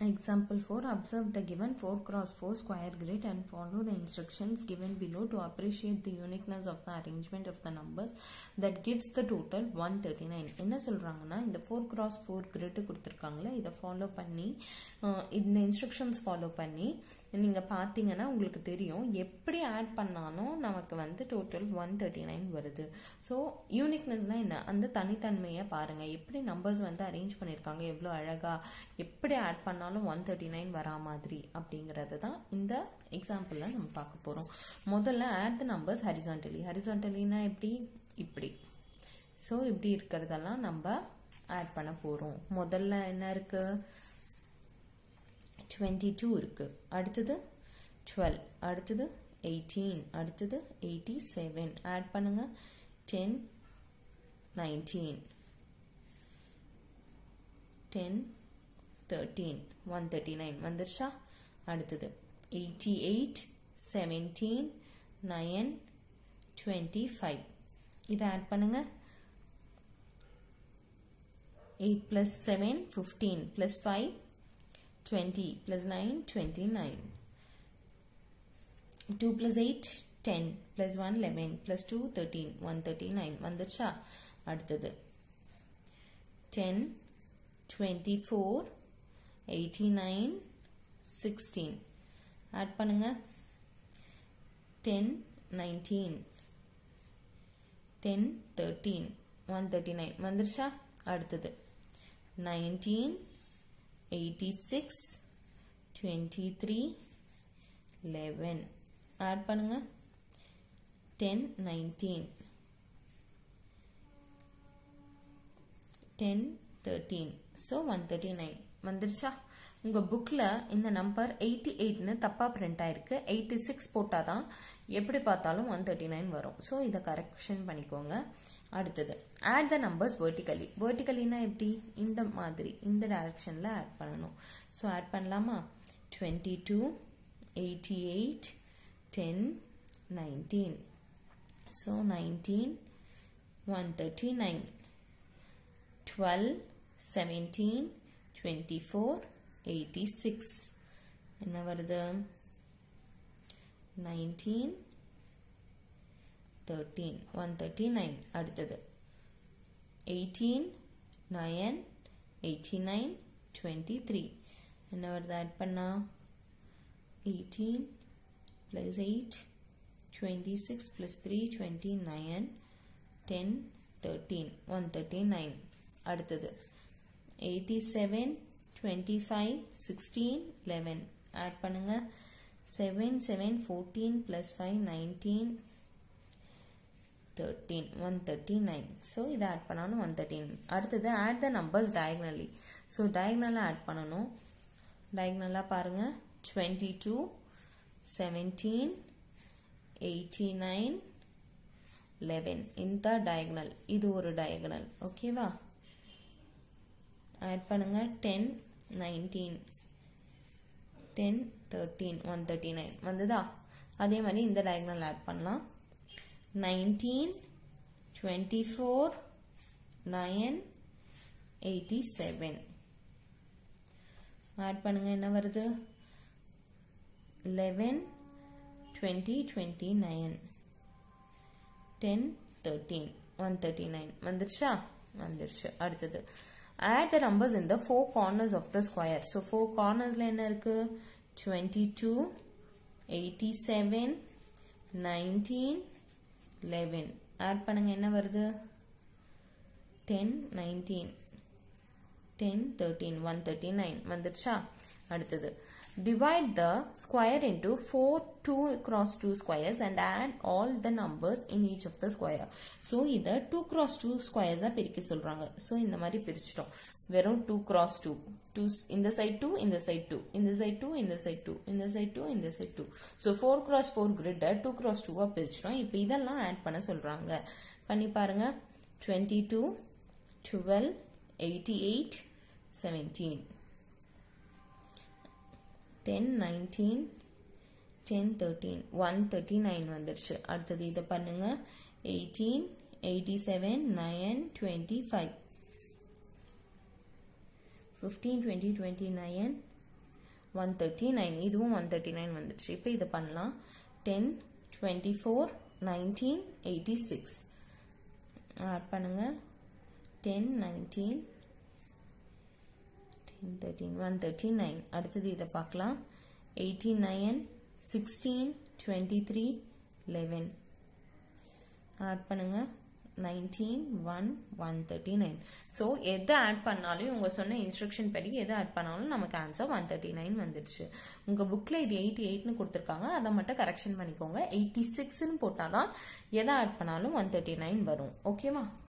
Example 4 Observe the given 4 cross 4 square grid and follow the instructions given below to appreciate the uniqueness of the arrangement of the numbers that gives the total 139. என்ன சொல்றாங்கன்னா இந்த 4 cross 4 grid கொடுத்துருக்காங்களே இதை follow பண்ணி அஹ், இந்த instructions follow பண்ணி நீங்கள் பார்த்தீங்கன்னா உங்களுக்கு தெரியும் எப்படி ஆட் பண்ணாலும் நமக்கு வந்து டோட்டல் ஒன் தேர்ட்டி நைன் வருது ஸோ யூனிக்னஸ்னால் என்ன அந்த தனித்தன்மையை பாருங்கள் எப்படி நம்பர்ஸ் வந்து அரேஞ்ச் பண்ணியிருக்காங்க எவ்வளோ அழகாக எப்படி ஆட் பண்ணாலும் ஒன் தேர்ட்டி நைன் வரா மாதிரி அப்படிங்கிறது தான் இந்த எக்ஸாம்பிளில் நம்ம பார்க்க போகிறோம் முதல்ல ஆட் த நம்பர்ஸ் ஹரிசான்டலி ஹரிசான்டலினா எப்படி இப்படி ஸோ இப்படி இருக்கிறதெல்லாம் நம்ம ஆட் பண்ண போகிறோம் முதல்ல என்ன இருக்குது டுவெண்ட்டி டூ இருக்கு அடுத்தது டுவெல் அடுத்தது எயிட்டீன் அடுத்தது எயிட்டி செவன் ஆட் பண்ணுங்க ten nineteen ten thirteen one thirty nine வந்துருச்சா அடுத்தது eighty eight seventeen nine twenty five இதை ஆட் பண்ணுங்க eight plus seven fifteen plus five 20 plus 9 29 2 plus 8 10 plus 1 11 plus 2 13 139 வந்துருச்சா அடுத்தது 10 24 89 16 ஆட் பண்ணுங்க 10 19 10 13 139 வந்துருச்சா அடுத்தது 19 86 23 11 ஆட் பண்ணுங்க 10 19 10 13 ஸோ ஒன் தேர்ட்டி நைன் வந்துருச்சா உங்கள் புக்கில் இந்த நம்பர் எயிட்டி எயிட்னு தப்பாக பிரிண்ட் ஆயிருக்கு எயிட்டி சிக்ஸ் போட்டால் தான் எப்படி பார்த்தாலும் ஒன் தேர்ட்டி நைன் வரும் ஸோ இதை கரெக்ஷன் பண்ணிக்கோங்க அடுத்தது ஆட் த நம்பர்ஸ் vertically verticallyனா எப்படி இந்த மாதிரி இந்த டைரக்ஷனில் ஆட் பண்ணணும் ஸோ ஆட் பண்ணலாமா twenty two eighty eight ten nineteen so nineteen one thirty nine twelve seventeen twenty four eighty six என்ன வருது nineteen thirteen one thirty nine அடுத்தது eighteen nine eighty nine twenty three என்ன வருது add பண்ணா eighteen plus eight twenty six plus three twenty nine ten thirteen one thirty nine அடுத்தது eighty seven twenty five sixteen eleven add பண்ணுங்க seven seven fourteen plus five nineteen thirteen one thirty nine so இதை add பண்ணாலும் one thirteen அடுத்தது add the numbers diagonally so டயக்னலாக add பண்ணணும் டயக்னலாக பாருங்கள் twenty two seventeen eighty nine eleven இந்த diagonal இது ஒரு டயக்னல் ஓகேவா ஆட் பண்ணுங்க ten nineteen ten thirteen one thirty nine வந்ததா அதே மாதிரி இந்த டயக்னல் ஆட் பண்ணலாம் nineteen twenty four nine eighty seven add பண்ணுங்க என்ன வருது eleven twenty twenty nine ten thirteen one thirty nine வந்துருச்சா வந்துருச்சு அடுத்தது add the numbers in the four corners of the square so four கார்னர்ஸில் என்ன இருக்கு twenty two eighty seven nineteen eleven add பண்ணுங்க என்ன வருது ten nineteen ten thirteen one thirty nine வந்துருச்சா அடுத்தது divide the square into 4 2 cross 2 squares and add all the numbers in each of the square so இத 2 cross 2 squares பிரிக்க சொல்றாங்க so இந்த மாதிரி பிரிச்சிட்டோம் வெறும் 2 cross 2 2 இந்த side 2 இந்த side 2 இந்த side 2 இந்த side 2 இந்த side 2 இந்த side 2 so 4 cross 4 grid 2 cross 2 பிரிச்சிட்டோம் இப்போ இதெல்லாம் ஆட் பண்ண சொல்றாங்க பண்ணி பாருங்க 22 12 88 17 ten nineteen ten thirteen one thirty nine வந்துருச்சு அடுத்தது இதை பண்ணுங்க eighteen eighty seven nine twenty five fifteen twenty twenty nine one thirty nine இதுவும் ஒன் தேர்ட்டி நைன் வந்துடுச்சு இப்போ இதை பண்ணலாம் ten twenty four nineteen eighty six add பண்ணுங்க ten nineteen ten thirteen one thirty nine அடுத்தது இதை பார்க்கலாம் eighty nine sixteen twenty three eleven add பண்ணுங்க nineteen one one thirty nine so எதை ஆட் பண்ணாலும் இவங்க சொன்ன இன்ஸ்ட்ரக்ஷன் படி எதை ஆட் பண்ணாலும் நமக்கு ஆன்சர் ஒன் தேர்ட்டி நைன் வந்துடுச்சு உங்கள் புக்கில் இது எயிட்டி எயிட்னு கொடுத்துருக்காங்க அதை மட்டும் கரெக்ஷன் பண்ணிக்கோங்க எயிட்டி சிக்ஸ்னு போட்டால் தான் எதை ஆட் பண்ணாலும் ஒன் தேர்ட்டி நைன் வரும் ஓகேவா